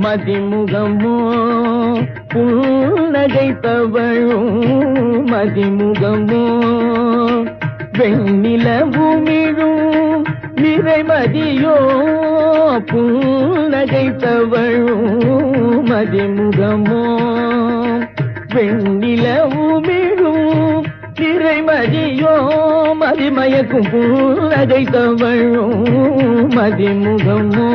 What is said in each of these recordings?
மதிமுகமோ புன்னகை தவழும் மதிமுகமோ வெண்ணிலவுமிழும் நிறைமதியோ புன்னகை தவழும் மதிமுகமோ வெண்ணிலவுமிழும் நிறைமதியோ மதிமயக்கும் புன்னகை தவழும் மதிமுகமோ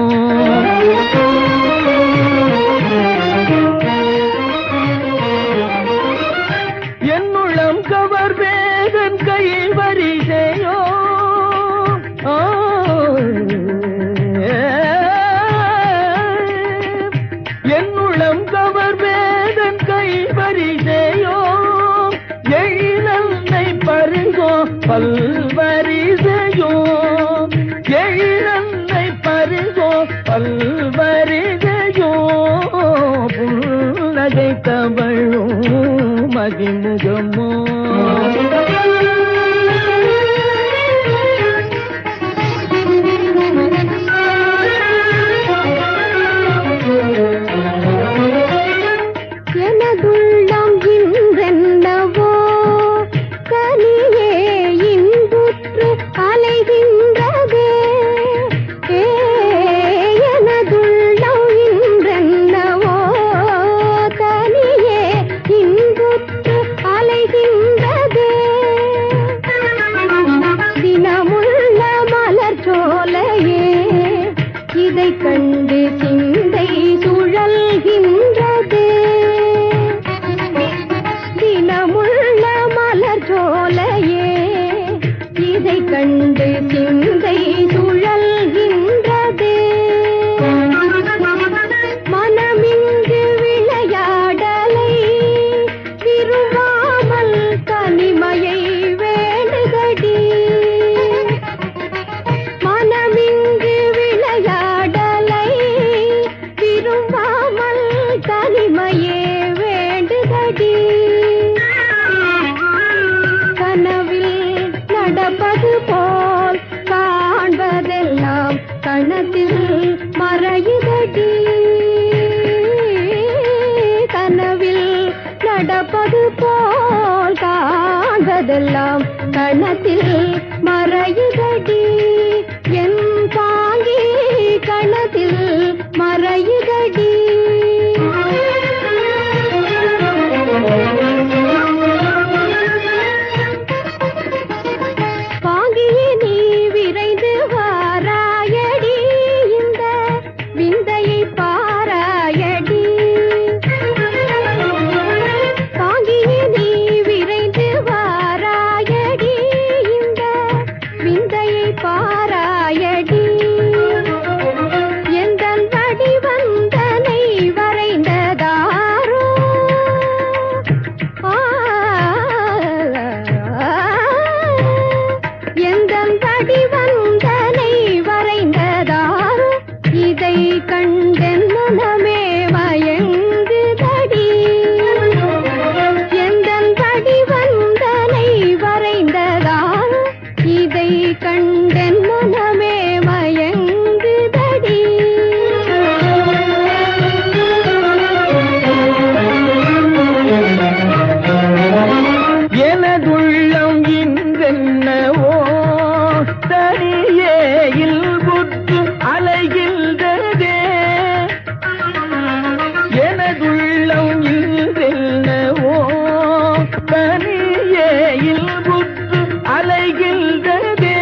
என்னுள்ளம் கவர் வேதன் கையில் வரிசையோ ஆ, என்னுள்ளம் கவர் வேதன் கையில் வரிசையோ எழிலன்னை பருங்கோ பல்வரிசையோ எழிலன்னை பருங்கோ பல்வரிசையோ புன்னகை தவழும் மதிமுகமோ எனதுள்ளம் இன்றென்னவோ கனியே இன்புற்று அலைகின்றதே ஏ, எனதுள்ளம் இன்றென்னவோ கனியே இன்புற்று அலைகின்றதே தினமுள்ள மலர் சோலையே இதை கண்டு சிந்தை சுழல்கின்றதே தினமுள்ள மலர் சோலையே இதை கண்டு சிந்தை சுழல்கின்றதே மனமிங்கு விளையாடலை விரும்பாமல் தனிமையை வேண்டுதடி மனமிங்கு விளையாடலை விரும்பாமல் தனிமையே வேண்டுதடி கனவில் நடப்பது போல் காண்பதெல்லாம் கணத்தில் மறையுதடி கனவில் நடப்பது போல் காண்பதெல்லாம் கணத்தில் மறையுதடி என் பாங்கி கணத்தில் மறையுதடி பாங்கியே நீ விரைந்து வாராயடி இந்த விந்தையை பாராயடி பாங்கியே நீ விரைந்து வாராயடி இந்த விந்தையை பாராயடி எந்தன் வடிவந்தனை வரைந்ததாரோ எந்தன் வடிவந்தனை வரைந்ததாரோ இதை கண்டென் மனமே மயங்குதடி எந்தன் வடிவந்தனை வரைந்ததாரோ இதை கண்டென் மனமே மயங்குதடி எனதுள்ளம் இன்றென்னவோ தனியே இல்புற்று அலைகின்றதே எனதுள்ளம் இன்றென்னவோ தனியே இல்புற்று அலைகின்றதே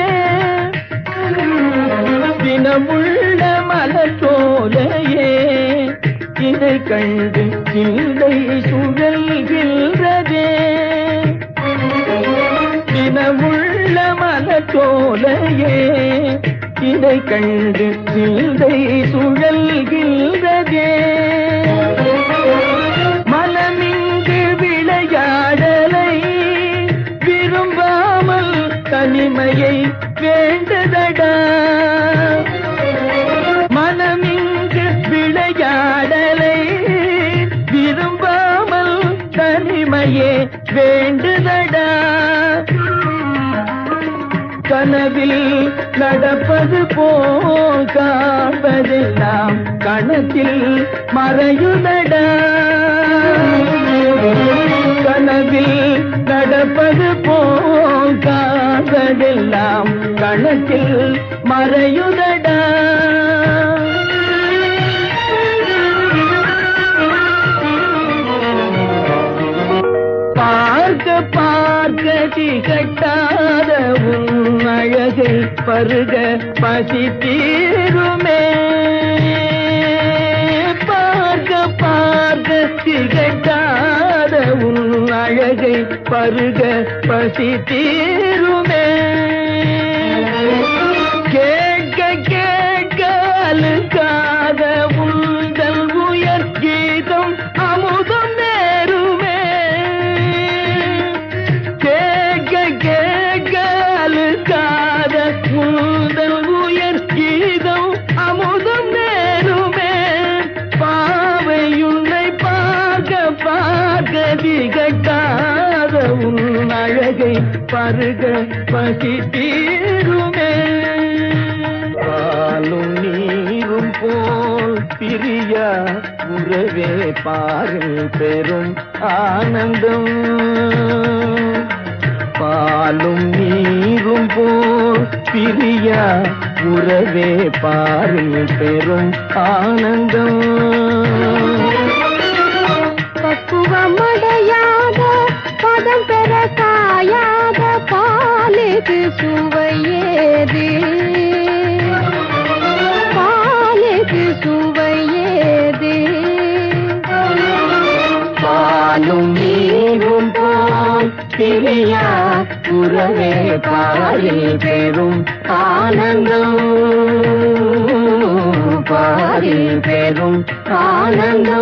தினமுள்ள மலச்சோலையே இதை கண்டு சிந்தை சுழல்கின்றதே தினமுள்ள மலச்சோலையே இதை கண்டு சிந்தை சுழல்கின்றதே மனமிங்கு விளையாடலை விரும்பாமல் தனிமையை வேண்டுதடா மனமிங்கு விளையாடலை விரும்பாமல் தனிமையே வேண்டுதடா கனவில் நடப்பது போல் காண்பதெல்லாம் கணத்தில் மறையுதடா கனவில் நடப்பது போல் காண்பதெல்லாம் கணத்தில் மறையுதடா பார்க்க பார்க்க திகட்டாத உன் அழகை பருக பசி தீருமே பார்க்க பார்க்க திகட்டாத உன் அழகை பருக பசி தீருமே கேட்க கேட்க அழுக்காத உந்தல் உயர் கீதம் அமுதம் நேருமே கேட்க கேட்க அழுக்காத உந்தல் உயர் கீதம் அமுதம் நேருமே பாவை உன்னை பார்க்க பார்க்க திகட்டாத உன் அழகை பருக பசி தீருமே பாலும் நீரும் போல் பிரியா உறவே பாரில் பெரும் ஆனந்தம் பாலும் நீரும் போல் பிரியா உறவே பாரில் பெரும் ஆனந்தம் பக்குவமடையாத பதம் பெற காயாத பாலுக்கு சுவையேது பாலுக்கு சுவையேது பாலும் நீரும் போல் பிரியா உறவே பாரில் பெரும் ஆனந்தம் பாரில் பெரும் ஆனந்தம்